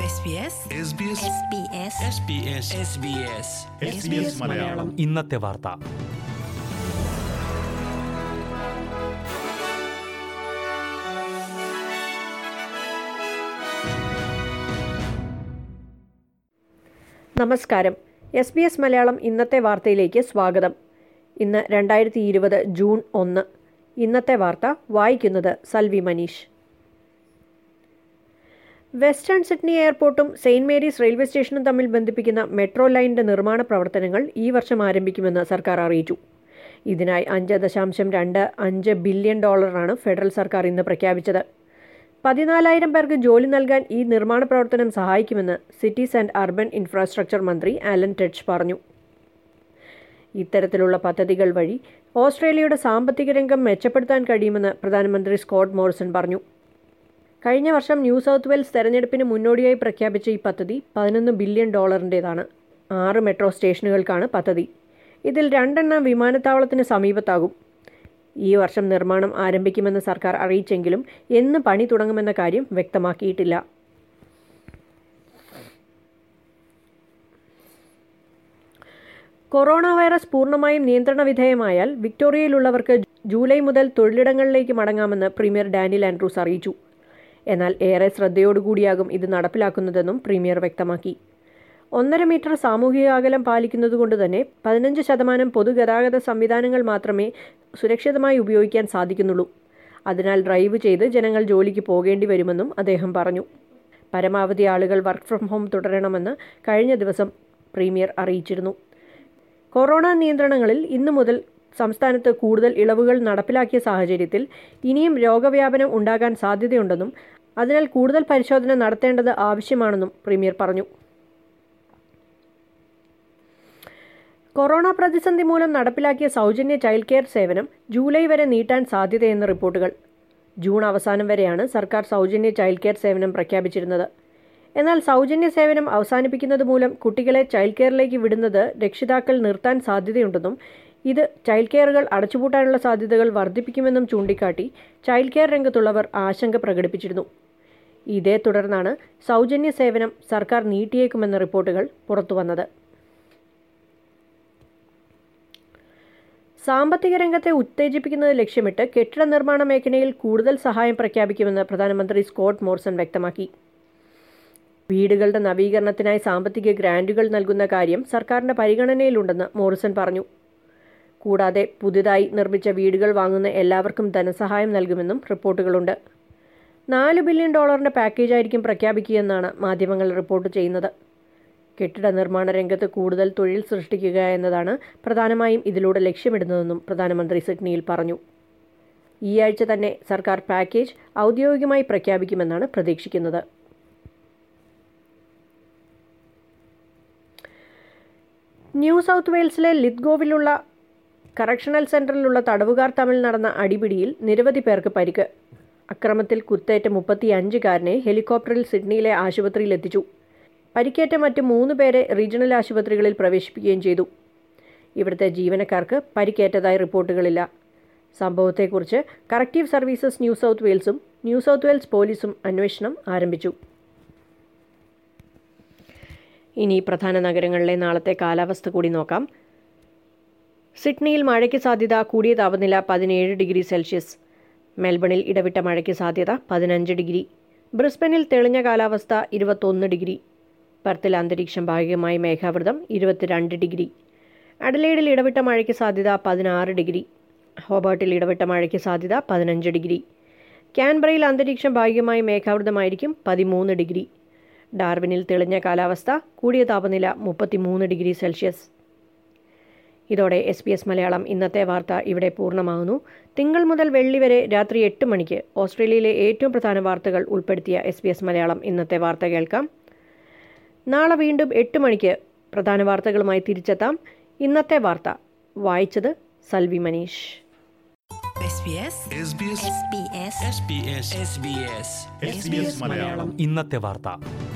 SBS SBS SBS SBS SBS SBS Malayalam ഇന്നത്തെ വാർത്ത നമസ്കാരം എസ് ബി എസ് മലയാളം ഇന്നത്തെ വാർത്തയിലേക്ക് സ്വാഗതം ഇന്ന് രണ്ടായിരത്തി ഇരുപത് ജൂൺ ഒന്ന് ഇന്നത്തെ വാർത്ത വായിക്കുന്നത് സൽവി മനീഷ് വെസ്റ്റേൺ സിഡ്നി എയർപോർട്ടും സെയിൻറ് മേരീസ് റെയിൽവേ സ്റ്റേഷനും തമ്മിൽ ബന്ധിപ്പിക്കുന്ന മെട്രോ ലൈനിന്റെ നിർമ്മാണ പ്രവർത്തനങ്ങൾ ഈ വർഷം ആരംഭിക്കുമെന്ന് സർക്കാർ അറിയിച്ചു ഇതിനായി അഞ്ച് ദശാംശം രണ്ട് അഞ്ച് ബില്യൺ ഡോളറാണ് ഫെഡറൽ സർക്കാർ ഇന്ന് പ്രഖ്യാപിച്ചത് പതിനാലായിരം പേർക്ക് ജോലി നൽകാൻ ഈ നിർമ്മാണ പ്രവർത്തനം സഹായിക്കുമെന്ന് സിറ്റീസ് ആൻഡ് അർബൻ ഇൻഫ്രാസ്ട്രക്ചർ മന്ത്രി ആലൻ ടെച്ച് പറഞ്ഞു ഇത്തരത്തിലുള്ള പദ്ധതികൾ വഴി ഓസ്ട്രേലിയയുടെ സാമ്പത്തിക രംഗം മെച്ചപ്പെടുത്താൻ കഴിയുമെന്ന് പ്രധാനമന്ത്രി സ്കോട്ട് മോറിസൺ പറഞ്ഞു കഴിഞ്ഞ വർഷം ന്യൂ സൗത്ത് വെയിൽസ് തെരഞ്ഞെടുപ്പിന് മുന്നോടിയായി പ്രഖ്യാപിച്ച ഈ പദ്ധതി പതിനൊന്ന് ബില്യൺ ഡോളറിൻ്റേതാണ് ആറ് മെട്രോ സ്റ്റേഷനുകൾക്കാണ് പദ്ധതി ഇതിൽ രണ്ടെണ്ണം വിമാനത്താവളത്തിന് സമീപത്താകും ഈ വർഷം നിർമ്മാണം ആരംഭിക്കുമെന്ന് സർക്കാർ അറിയിച്ചെങ്കിലും എന്ന് പണി തുടങ്ങുമെന്ന കാര്യം വ്യക്തമാക്കിയിട്ടില്ല കൊറോണ വൈറസ് പൂർണ്ണമായും നിയന്ത്രണ വിധേയമായാൽ വിക്ടോറിയയിലുള്ളവർക്ക് ജൂലൈ മുതൽ തൊഴിലിടങ്ങളിലേക്ക് മടങ്ങാമെന്ന് പ്രീമിയർ ഡാനിയൽ ആൻഡ്രൂസ് അറിയിച്ചു എന്നാൽ ഏറെ ശ്രദ്ധയോടുകൂടിയാകും ഇത് നടപ്പിലാക്കുന്നതെന്നും പ്രീമിയർ വ്യക്തമാക്കി ഒന്നര മീറ്റർ സാമൂഹിക അകലം പാലിക്കുന്നതുകൊണ്ട് തന്നെ പതിനഞ്ച് ശതമാനം പൊതുഗതാഗത സംവിധാനങ്ങൾ മാത്രമേ സുരക്ഷിതമായി ഉപയോഗിക്കാൻ സാധിക്കുന്നുള്ളൂ അതിനാൽ ഡ്രൈവ് ചെയ്ത് ജനങ്ങൾ ജോലിക്ക് പോകേണ്ടി വരുമെന്നും അദ്ദേഹം പറഞ്ഞു പരമാവധി ആളുകൾ വർക്ക് ഫ്രം ഹോം തുടരണമെന്ന് കഴിഞ്ഞ ദിവസം പ്രീമിയർ അറിയിച്ചിരുന്നു കൊറോണ നിയന്ത്രണങ്ങളിൽ ഇന്നു മുതൽ സംസ്ഥാനത്ത് കൂടുതൽ ഇളവുകൾ നടപ്പിലാക്കിയ സാഹചര്യത്തിൽ ഇനിയും രോഗവ്യാപനം ഉണ്ടാകാൻ സാധ്യതയുണ്ടെന്നും അതിനാൽ കൂടുതൽ പരിശോധന നടത്തേണ്ടത് ആവശ്യമാണെന്നും പ്രീമിയർ പറഞ്ഞു കൊറോണ പ്രതിസന്ധി മൂലം നടപ്പിലാക്കിയ സൗജന്യ ചൈൽഡ് കെയർ സേവനം ജൂലൈ വരെ നീട്ടാൻ സാധ്യതയെന്ന് റിപ്പോർട്ടുകൾ ജൂൺ അവസാനം വരെയാണ് സർക്കാർ സൗജന്യ ചൈൽഡ് കെയർ സേവനം പ്രഖ്യാപിച്ചിരുന്നത് എന്നാൽ സൗജന്യ സേവനം അവസാനിപ്പിക്കുന്നത് മൂലം കുട്ടികളെ ചൈൽഡ് കെയറിലേക്ക് വിടുന്നത് രക്ഷിതാക്കൾ നിർത്താൻ സാധ്യതയുണ്ടെന്നും ഇത് ചൈൽഡ് കെയറുകൾ അടച്ചുപൂട്ടാനുള്ള സാധ്യതകൾ വർദ്ധിപ്പിക്കുമെന്നും ചൂണ്ടിക്കാട്ടി ചൈൽഡ് കെയർ രംഗത്തുള്ളവർ ആശങ്ക പ്രകടിപ്പിച്ചിരുന്നു ഇതേ തുടർന്നാണ് സൗജന്യ സേവനം സർക്കാർ നീട്ടിയേക്കുമെന്ന റിപ്പോർട്ടുകൾ പുറത്തുവന്നത് സാമ്പത്തിക രംഗത്തെ ഉത്തേജിപ്പിക്കുന്നത് ലക്ഷ്യമിട്ട് കെട്ടിട നിർമ്മാണ മേഖലയിൽ കൂടുതൽ സഹായം പ്രഖ്യാപിക്കുമെന്ന് പ്രധാനമന്ത്രി സ്കോട്ട് മോർസൺ വ്യക്തമാക്കി വീടുകളുടെ നവീകരണത്തിനായി സാമ്പത്തിക ഗ്രാന്റുകൾ നൽകുന്ന കാര്യം സർക്കാരിന്റെ പരിഗണനയിലുണ്ടെന്ന് മോറിസൺ പറഞ്ഞു കൂടാതെ പുതുതായി നിർമ്മിച്ച വീടുകൾ വാങ്ങുന്ന എല്ലാവർക്കും ധനസഹായം നൽകുമെന്നും റിപ്പോർട്ടുകളുണ്ട് നാല് ബില്യൺ ഡോളറിന്റെ പാക്കേജായിരിക്കും പ്രഖ്യാപിക്കുകയെന്നാണ് മാധ്യമങ്ങൾ റിപ്പോർട്ട് ചെയ്യുന്നത് കെട്ടിട നിർമ്മാണ രംഗത്ത് കൂടുതൽ തൊഴിൽ സൃഷ്ടിക്കുക എന്നതാണ് പ്രധാനമായും ഇതിലൂടെ ലക്ഷ്യമിടുന്നതെന്നും പ്രധാനമന്ത്രി സിഡ്നിയിൽ പറഞ്ഞു ഈ ആഴ്ച തന്നെ സർക്കാർ പാക്കേജ് ഔദ്യോഗികമായി പ്രഖ്യാപിക്കുമെന്നാണ് പ്രതീക്ഷിക്കുന്നത് ന്യൂ സൗത്ത് വെയിൽസിലെ ലിത്ഗോവിലുള്ള കറക്ഷണൽ സെന്ററിലുള്ള തടവുകാർ തമ്മിൽ നടന്ന അടിപിടിയിൽ നിരവധി പേർക്ക് പരിക്ക് അക്രമത്തിൽ കുത്തേറ്റ മുപ്പത്തിയഞ്ചുകാരനെ ഹെലികോപ്റ്ററിൽ സിഡ്നിയിലെ ആശുപത്രിയിൽ എത്തിച്ചു പരിക്കേറ്റ മറ്റ് മൂന്ന് പേരെ റീജിയണൽ ആശുപത്രികളിൽ പ്രവേശിപ്പിക്കുകയും ചെയ്തു ഇവിടുത്തെ ജീവനക്കാർക്ക് പരിക്കേറ്റതായി റിപ്പോർട്ടുകളില്ല സംഭവത്തെക്കുറിച്ച് കറക്റ്റീവ് സർവീസസ് ന്യൂ സൗത്ത് വെയിൽസും ന്യൂ സൗത്ത് വെയിൽസ് പോലീസും അന്വേഷണം ആരംഭിച്ചു ഇനി പ്രധാന നഗരങ്ങളിലെ നാളത്തെ കാലാവസ്ഥ കൂടി നോക്കാം സിഡ്നിയിൽ മഴയ്ക്ക് സാധ്യത കൂടിയ താപനില പതിനേഴ് ഡിഗ്രി സെൽഷ്യസ് മെൽബണിൽ ഇടവിട്ട മഴയ്ക്ക് സാധ്യത പതിനഞ്ച് ഡിഗ്രി ബ്രിസ്ബനിൽ തെളിഞ്ഞ കാലാവസ്ഥ ഇരുപത്തൊന്ന് ഡിഗ്രി പെർത്തിൽ അന്തരീക്ഷം ഭാഗികമായി മേഘാവൃതം ഇരുപത്തിരണ്ട് ഡിഗ്രി അഡലേഡിൽ ഇടവിട്ട മഴയ്ക്ക് സാധ്യത പതിനാറ് ഡിഗ്രി ഹോബർട്ടിൽ ഇടവിട്ട മഴയ്ക്ക് സാധ്യത പതിനഞ്ച് ഡിഗ്രി ക്യാൻബറയിൽ അന്തരീക്ഷം ഭാഗികമായി മേഘാവൃതമായിരിക്കും പതിമൂന്ന് ഡിഗ്രി ഡാർവിനിൽ തെളിഞ്ഞ കാലാവസ്ഥ കൂടിയ താപനില മുപ്പത്തിമൂന്ന് ഡിഗ്രി സെൽഷ്യസ് ഇതോടെ എസ് ബി എസ് മലയാളം ഇന്നത്തെ വാർത്ത ഇവിടെ പൂർണ്ണമാകുന്നു തിങ്കൾ മുതൽ വെള്ളി വരെ രാത്രി എട്ട് മണിക്ക് ഓസ്ട്രേലിയയിലെ ഏറ്റവും പ്രധാന വാർത്തകൾ ഉൾപ്പെടുത്തിയ എസ് ബി എസ് മലയാളം ഇന്നത്തെ വാർത്ത കേൾക്കാം നാളെ വീണ്ടും എട്ട് മണിക്ക് പ്രധാന വാർത്തകളുമായി തിരിച്ചെത്താം ഇന്നത്തെ വാർത്ത വായിച്ചത് Salvi Manish SBS SBS SBS SBS SBS SBS Malayalam ഇന്നത്തെ വാർത്ത